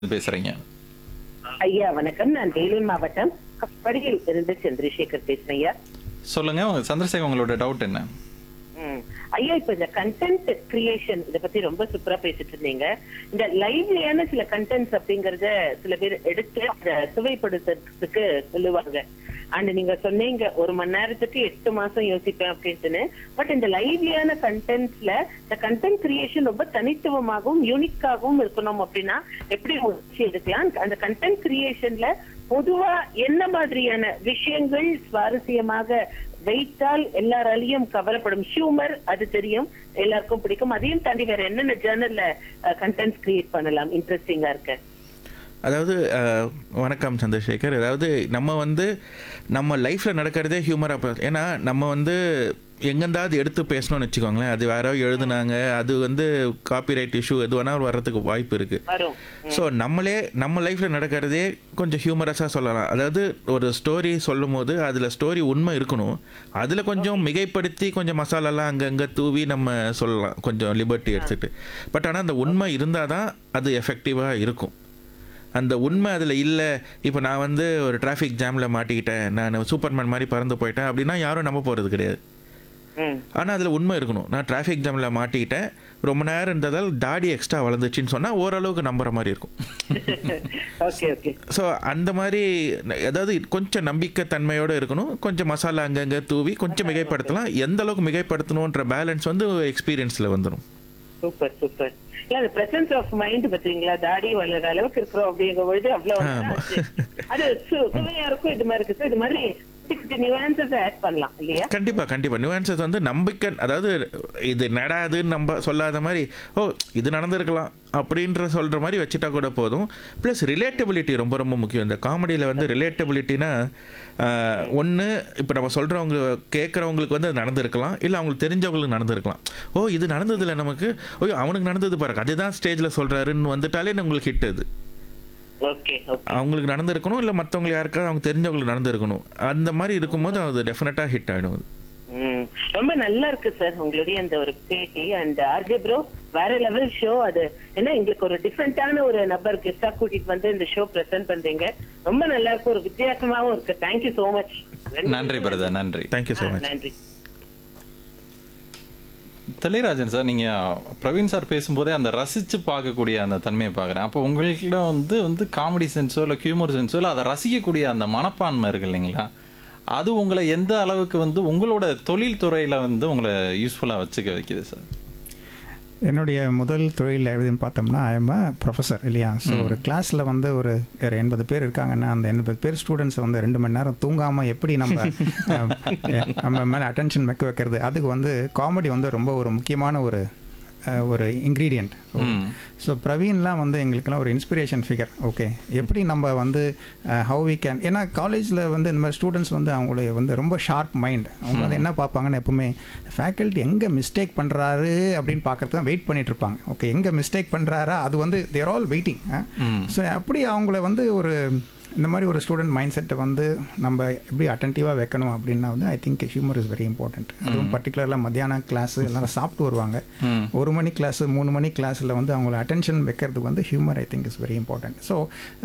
பேசுறீங்க ஐயா வணக்கம் நான் வேலூர் மாவட்டம் கப்படியில் இருந்து சந்திரசேகர் பேசுறேன் ஐயா சொல்லுங்க உங்க சந்திரசேகர் உங்களோட டவுட் என்ன ம். ஐயா இப்ப இந்த கண்டென்ட் கிரியேஷன் இத பத்தி ரொம்ப சூப்பரா பேசிட்டு இருந்தீங்க இந்த லைவ்லியான சில கண்டென்ட்ஸ் அப்படிங்கறத சில பேர் எடுத்து அதை சுவைப்படுத்துறதுக்கு சொல்லுவாங்க அண்ட் நீங்க சொன்னீங்க ஒரு மணி நேரத்துக்கு எட்டு மாசம் யோசிப்பேன் அப்படின்ட்டுன்னு பட் இந்த லைவ்லியான கண்டென்ட்ஸ்ல இந்த கண்டென்ட் கிரியேஷன் ரொம்ப தனித்துவமாகவும் யூனிக்காகவும் இருக்கணும் அப்படின்னா எப்படி முயற்சி எடுக்கலாம் அந்த கண்டென்ட் கிரியேஷன்ல பொதுவா என்ன மாதிரியான விஷயங்கள் சுவாரஸ்யமாக வைத்தால் எல்லாராலையும் கவரப்படும் ஹியூமர் அது தெரியும் எல்லாருக்கும் பிடிக்கும் அதையும் தாண்டி வேற என்னென்ன ஜேர்னல்ல கண்டென்ட்ஸ் கிரியேட் பண்ணலாம் இன்ட்ரெஸ்டிங்கா இருக்கு அதாவது அஹ், வணக்கம் சந்திரசேகர் அதாவது நம்ம வந்து நம்ம லைஃப்பில் நடக்கிறதே ஹியூமராக ஏன்னா நம்ம வந்து எங்கேருந்தாவது எடுத்து பேசணும்னு வச்சுக்கோங்களேன் அது யாரோ எழுதுனாங்க அது வந்து காப்பிரைட் இஷ்யூ எது வேணாலும் வர்றதுக்கு வாய்ப்பு இருக்குது வரும் ஸோ நம்மளே நம்ம லைஃப்பில் நடக்கிறதே கொஞ்சம் ஹியூமரஸாக சொல்லலாம் அதாவது ஒரு ஸ்டோரி சொல்லும் போது அதில் ஸ்டோரி உண்மை இருக்கணும் அதில் கொஞ்சம் மிகைப்படுத்தி கொஞ்சம் மசாலாலாம் அங்கங்கே தூவி நம்ம சொல்லலாம் கொஞ்சம் லிபர்ட்டி எடுத்துகிட்டு பட் ஆனால் அந்த உண்மை இருந்தால் தான் அது எஃபெக்டிவாக இருக்கும் அந்த உண்மை அதில் இல்லை இப்போ நான் வந்து ஒரு டிராஃபிக் ஜாமில் மாட்டிக்கிட்டேன் நான் சூப்பர்மேன் மாதிரி பறந்து போயிட்டேன் அப்படின்னா யாரும் நம்ப போகிறது கிடையாது ம். ஆனால் அதில் உண்மை இருக்கணும் நான் டிராஃபிக் ஜாமில் மாட்டிக்கிட்டேன் ரொம்ப நேரம் இருந்ததால் தாடி எக்ஸ்ட்ரா வளர்ந்துச்சுன்னு சொன்னால் ஓரளவுக்கு நம்புற மாதிரி இருக்கும் ஓகே ஓகே ஸோ அந்த மாதிரி அதாவது கொஞ்சம் நம்பிக்கை தன்மையோடு இருக்கணும் கொஞ்சம் மசாலா அங்கங்கே தூவி கொஞ்சம் மிகைப்படுத்தலாம் எந்த அளவுக்கு மிகைப்படுத்தணுன்ற பேலன்ஸ் வந்து எக்ஸ்பீரியன்ஸில் வந்துடும் சூப்பர் சூப்பர் இல்ல அந்த பிரசன்ஸ் ஆஃப் மைண்ட் பாத்தீங்களா தாடி வளர்ற அளவுக்கு இருக்கிறோம் அப்படிங்கும் பொழுது அவ்வளவு நல்லா இருக்கு. அது சு- சுவையா இருக்கும் இது மாதிரி இருக்கு So, இது மாதிரி குட்டி குட்டி நியூவான்சஸ் ஆட் பண்ணலாம் இல்லையா கண்டிப்பாக கண்டிப்பாக நியூஆன்சஸ் வந்து நம்பிக்கை அதாவது இது நடாதுன்னு நம்ம சொல்லாத மாதிரி ஓ இது நடந்திருக்கலாம் அப்படின்ற சொல்கிற மாதிரி வச்சுட்டா கூட போதும் ப்ளஸ் ரிலேட்டபிலிட்டி ரொம்ப ரொம்ப முக்கியம் இந்த காமெடியில் வந்து ரிலேட்டபிலிட்டினா ஒன்று இப்போ நம்ம சொல்கிறவங்க கேட்குறவங்களுக்கு வந்து அது நடந்திருக்கலாம் இல்லை அவங்களுக்கு தெரிஞ்சவங்களுக்கு நடந்திருக்கலாம் ஓ இது நடந்ததில்ல நமக்கு ஓ அவனுக்கு நடந்தது பாருங்க அதுதான் ஸ்டேஜில் சொல்கிறாருன்னு வந்துட்டாலே உங்களுக்கு ஹிட் அது ஓகே ஓகே அவங்களுக்கு நடந்திருக்கணும் இல்லை மற்றவங்களுக்கு யாருக்காவது அவங்க தெரிஞ்சவங்களுக்கு நடந்திருக்கணும் அந்த மாதிரி இருக்கும்போது அது டெஃபினட்டாக ஹிட் ஆகிடும் அது ம். ரொம்ப நல்லா இருக்கு சார் உங்களுடைய அந்த ஒரு பேட்டி அண்ட் ஆர்ஜே ப்ரோ வேற லெவல் ஷோ அது ஏன்னா எங்களுக்கு ஒரு டிஃப்ரெண்டான ஒரு நபர் கெஸ்டா கூட்டிட்டு வந்து இந்த ஷோ பிரசன்ட் பண்றீங்க ரொம்ப நல்லா இருக்கு ஒரு வித்தியாசமாவும் இருக்கு தேங்க்யூ சோ மச் நன்றி பிரதர் நன்றி தேங்க்யூ ஸோ மச் நன்றி தெளிராஜன் சார் நீங்க பிரவீன் சார் பேசும்போதே அந்த ரசிச்சு பார்க்கக்கூடிய அந்த தன்மையை பார்க்குறேன் அப்போ உங்கள்கிட்ட வந்து வந்து காமெடி சென்ஸோ இல்லை ஹியூமர் சென்ஸோ இல்லை அதை ரசிக்கக்கூடிய அந்த மனப்பான்மை இருக்கு இல்லைங்களா அது உங்களை எந்த அளவுக்கு வந்து உங்களோட தொழில் துறையில வந்து உங்களை யூஸ்ஃபுல்லா வச்சுக்க வைக்குது சார் என்னுடைய முதல் தொழில் எதுன்னு பார்த்தோம்னா ஐஎம் ப்ரொஃபஸர் இல்லையா ஸோ ஒரு கிளாஸில் வந்து ஒரு ஒரு எண்பது பேர் இருக்காங்கன்னா அந்த எண்பது பேர் ஸ்டூடெண்ட்ஸை வந்து ரெண்டு மணி நேரம் தூங்காமல் எப்படி நம்ம அஹ், நம்ம மேலே அட்டென்ஷன் வைக்க வைக்கிறது அதுக்கு வந்து காமெடி வந்து ரொம்ப ஒரு முக்கியமான ஒரு அஹ், ஒரு இன்க்ரீடியண்ட் ம். ஸோ பிரவீன்லாம் வந்து எங்களுக்கெல்லாம் ஒரு இன்ஸ்பிரேஷன் ஃபிகர் ஓகே எப்படி நம்ம வந்து ஹவு வி கேன் ஏன்னா காலேஜில் வந்து இந்த மாதிரி ஸ்டூடெண்ட்ஸ் வந்து அவங்களுடைய வந்து ரொம்ப ஷார்ப் மைண்ட் அவங்க வந்து என்ன பார்ப்பாங்கன்னு எப்பவுமே ஃபேக்கல்ட்டி எங்கே மிஸ்டேக் பண்ணுறாரு அப்படின்னு பார்க்கறது தான் வெயிட் பண்ணிட்டு இருப்பாங்க ஓகே எங்கே மிஸ்டேக் பண்ணுறாரா அது வந்து தேர் ஆல் வெயிட்டிங் ஸோ அப்படி அவங்கள வந்து ஒரு இந்த மாதிரி ஒரு ஸ்டூடெண்ட் மைண்ட் செட்டை வந்து நம்ம எப்படி அட்டன்டிவாக வைக்கணும் அப்படின்னா வந்து I think humour is very important அதுவும் பர்டிகுலராக மத்தியானம் கிளாஸ் எல்லாரும் சாப்பிட்டு வருவாங்க ம். ஒரு மணி கிளாஸ் மூணு மணி கிளாஸில் வந்து அவங்கள அட்டென்ஷன் வைக்கிறதுக்கு வந்து humour I think is very important so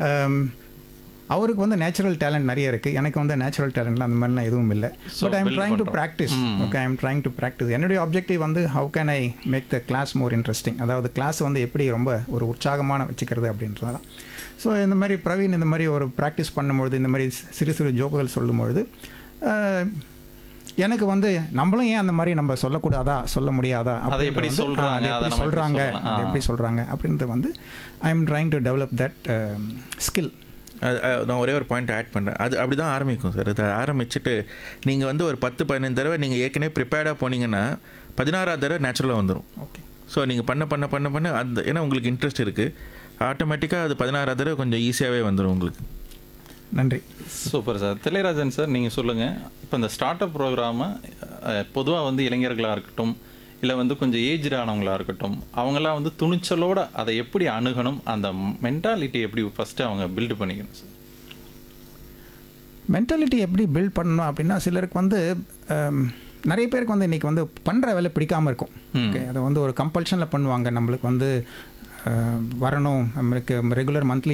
அவருக்கு வந்து நேச்சுரல் டேலண்ட் நிறைய இருக்குது எனக்கு வந்து நேச்சுரல் டேலண்ட்லாம் அந்த மாதிரிலாம் எதுவும் இல்லை So, but I'm build trying to பண்றோம். ப்ராக்டிஸ் ம். Okay I'm trying to practise என்னுடைய ஆப்ஜெக்டிவ் வந்து how can I make the class more interesting அதாவது கிளாஸ் வந்து எப்படி ரொம்ப ஒரு உற்சாகமான வச்சுக்கிறது அப்படின்றது தான் ஸோ இந்த மாதிரி பிரவீன் இந்த மாதிரி ஒரு ப்ராக்டிஸ் பண்ணும்பொழுது இந்த மாதிரி சிறு சிறு ஜோக்குகள் சொல்லும்பொழுது அஹ், எனக்கு வந்து நம்மளும் ஏன் அந்த மாதிரி நம்ம சொல்லக்கூடாதா சொல்ல முடியாதா அதை அப்படின்றது எப்படி வந்து, ஆ, சொல்றாங்க, அதை அதை எப்படி நம்ம எப்படி சொல்கிறாங்க சொல்லலாம். அதை ஆ. எப்படி சொல்கிறாங்க அப்படின்றது வந்து I am trying to develop that skill அது அது நான் ஒரே ஒரு பாயிண்ட் ஆட் பண்ணுறேன் அது அப்படி தான் ஆரம்பிக்கும் சார் அதை ஆரம்பிச்சுட்டு நீங்கள் வந்து ஒரு பத்து பதினஞ்சு தடவை நீங்கள் ஏற்கனவே ப்ரிப்பேர்டாக போனீங்கன்னா பதினாறாவது தடவை நேச்சுரலாக வந்துடும் ஓகே ஸோ நீங்கள் பண்ண பண்ண பண்ண பண்ண அந்த ஏன்னா உங்களுக்கு இன்ட்ரெஸ்ட் இருக்குது ஆட்டோமேட்டிக்காக அது பதினாறாவது தடவை கொஞ்சம் ஈஸியாகவே வந்துடும் உங்களுக்கு நன்றி சூப்பர் சார் திளையராஜன் சார் நீங்கள் சொல்லுங்கள் இப்போ இந்த ஸ்டார்ட் அப் ப்ரோக்ராமை பொதுவாக வந்து இளைஞர்களாக இருக்கட்டும் இல்லை வந்து கொஞ்சம் ஏஜ்டு ஆனவங்களா இருக்கட்டும் அவங்களாம் வந்து துணிச்சலோட அதை எப்படி அணுகணும் அந்த மென்டாலிட்டி எப்படி ஃபஸ்ட்டு அவங்க பில்டு பண்ணிக்கணும் சார் மென்டாலிட்டி எப்படி பில்ட் பண்ணணும் அப்படின்னா சிலருக்கு வந்து ஹம், நிறைய பேருக்கு வந்து இன்றைக்கி வந்து பண்ணுற வேலை பிடிக்காமல் இருக்கும் ஓகே அதை வந்து ஒரு கம்பல்ஷனில் பண்ணுவாங்க நம்மளுக்கு வந்து அஹ், வரணும் நம்மளுக்கு ரெகுலர் மந்த்லி